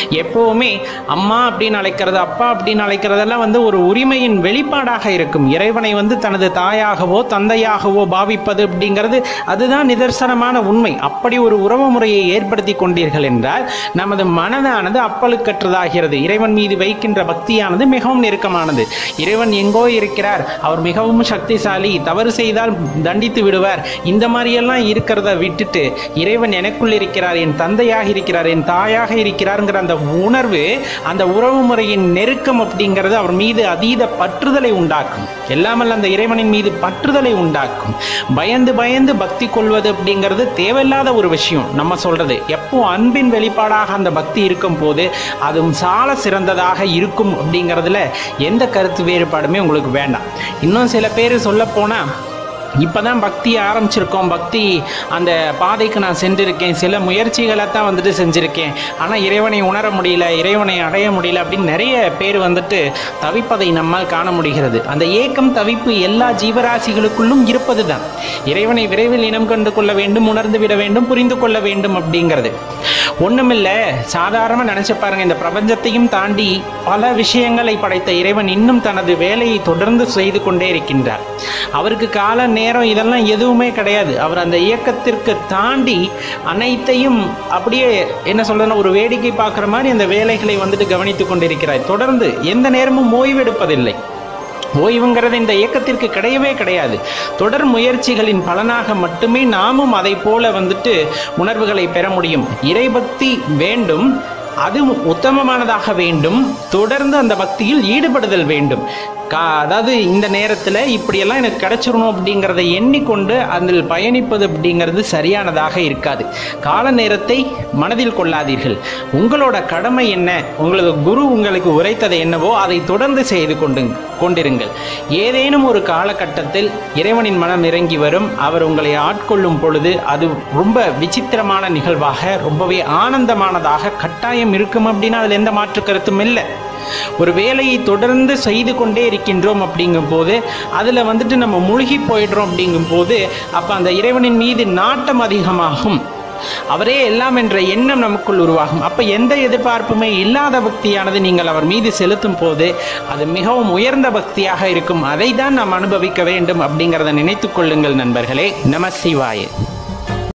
எப்பவுமே அம்மா அப்படின்னு அழைக்கிறது அப்பா அப்படின்னு அழைக்கிறதெல்லாம் வந்து ஒரு உரிமையின் வெளிப்பாடாக இருக்கும் இறைவனை வந்து தனது தாயாகவோ தந்தையாகவோ பாவிப்பது அப்படிங்கிறது அதுதான் நிதர்சனமான உண்மை அப்படி ஒரு உறவு முறையை ஏற்படுத்தி கொண்டீர்கள் என்றால் நமது மனதானது அப்பழுக்கற்றதாகிறது இறைவன் மீது வைக்கின்ற பக்தியானது மிகவும் நெருக்கமானது இறைவன் எங்கோ இருக்கிறார் அவர் மிகவும் சக்திசாலி தவறு செய்தால் தண்டித்து விடுவார் இந்த மாதிரியெல்லாம் இருக்கிறத விட்டுட்டு இறைவன் எனக்குள் இருக்கிறார் என் தந்தையாக இருக்கிறார் என் தாயாக இருக்கிறாருங்கிற அந்த உணர்வு அந்த உறவு முறையின் நெருக்கம் அப்படிங்கிறது அவர் மீது அதீத பற்றுதலை உண்டாக்கும் எல்லாமல் அந்த இறைவனின் மீது பற்றுதலை உண்டாக்கும் பயந்து பயந்து பக்தி கொள்வது அப்படிங்கிறது தேவையில்லாத ஒரு விஷயம் நம்ம சொல்றது எப்போ அன்பின் வெளிப்பாடாக அந்த பக்தி இருக்கும் போது அதுவும் சால சிறந்ததாக இருக்கும் அப்படிங்கிறதுல எந்த கருத்து வேறுபாடுமே உங்களுக்கு வேண்டாம் இன்னும் சில பேர் சொல்ல போனா இப்பதான் பக்தி ஆரம்பிச்சிருக்கோம் பக்தி அந்த பாதைக்கு நான் சென்றிருக்கேன் சில முயற்சிகளை தான் வந்துட்டு செஞ்சிருக்கேன் ஆனால் இறைவனை உணர முடியல இறைவனை அடைய முடியல அப்படின்னு நிறைய பேர் வந்துட்டு தவிப்பதை நம்மால் காண முடிகிறது அந்த ஏக்கம் தவிப்பு எல்லா ஜீவராசிகளுக்குள்ளும் இருப்பது தான் இறைவனை விரைவில் இனம் கண்டு கொள்ள வேண்டும் உணர்ந்து விட வேண்டும் புரிந்து கொள்ள வேண்டும் அப்படிங்கிறது ஒண்ணுமில்ல சாதாரணமாக நினைச்சு பாருங்க இந்த பிரபஞ்சத்தையும் தாண்டி பல விஷயங்களை படைத்த இறைவன் இன்னும் தனது வேலையை தொடர்ந்து செய்து கொண்டே இருக்கின்றார் அவருக்கு கால நேரம் இதெல்லாம் எதுவுமே கிடையாது அவர் அந்த இயக்கத்திற்கு தாண்டி அனைத்தையும் அப்படியே என்ன சொல்றதுன்னா ஒரு வேடிக்கை பார்க்குற மாதிரி அந்த வேலைகளை வந்துட்டு கவனித்து கொண்டிருக்கிறார் தொடர்ந்து எந்த நேரமும் ஓய்வெடுப்பதில்லை ஓய்வுங்கிறது இந்த இயக்கத்திற்கு கிடையவே கிடையாது தொடர் முயற்சிகளின் பலனாக மட்டுமே நாமும் அதை போல வந்துட்டு உணர்வுகளை பெற முடியும் இறைபக்தி வேண்டும் அது உத்தமமானதாக வேண்டும் தொடர்ந்து அந்த பக்தியில் ஈடுபடுதல் வேண்டும் கா அதாவது இந்த நேரத்தில் இப்படியெல்லாம் எனக்கு கிடைச்சிடணும் அப்படிங்கிறத எண்ணிக்கொண்டு அதில் பயணிப்பது அப்படிங்கிறது சரியானதாக இருக்காது கால நேரத்தை மனதில் கொள்ளாதீர்கள் உங்களோட கடமை என்ன உங்களது குரு உங்களுக்கு உரைத்தது என்னவோ அதை தொடர்ந்து செய்து கொண்டு கொண்டிருங்கள் ஏதேனும் ஒரு காலகட்டத்தில் இறைவனின் மனம் இறங்கி வரும் அவர் உங்களை ஆட்கொள்ளும் பொழுது அது ரொம்ப விசித்திரமான நிகழ்வாக ரொம்பவே ஆனந்தமானதாக கட்டாயம் இருக்கும் அப்படின்னா அதில் எந்த மாற்று கருத்தும் இல்லை ஒரு வேலையை தொடர்ந்து செய்து கொண்டே இருக்கின்றோம் அப்படிங்கும் போது அதில் வந்துட்டு நம்ம மூழ்கி போயிடுறோம் அப்படிங்கும் போது அப்போ அந்த இறைவனின் மீது நாட்டம் அதிகமாகும் அவரே எல்லாம் என்ற எண்ணம் நமக்குள் உருவாகும் அப்ப எந்த எதிர்பார்ப்புமே இல்லாத பக்தியானது நீங்கள் அவர் மீது செலுத்தும் போது அது மிகவும் உயர்ந்த பக்தியாக இருக்கும் அதை தான் நாம் அனுபவிக்க வேண்டும் அப்படிங்கிறத நினைத்துக் கொள்ளுங்கள் நண்பர்களே நம சிவாயே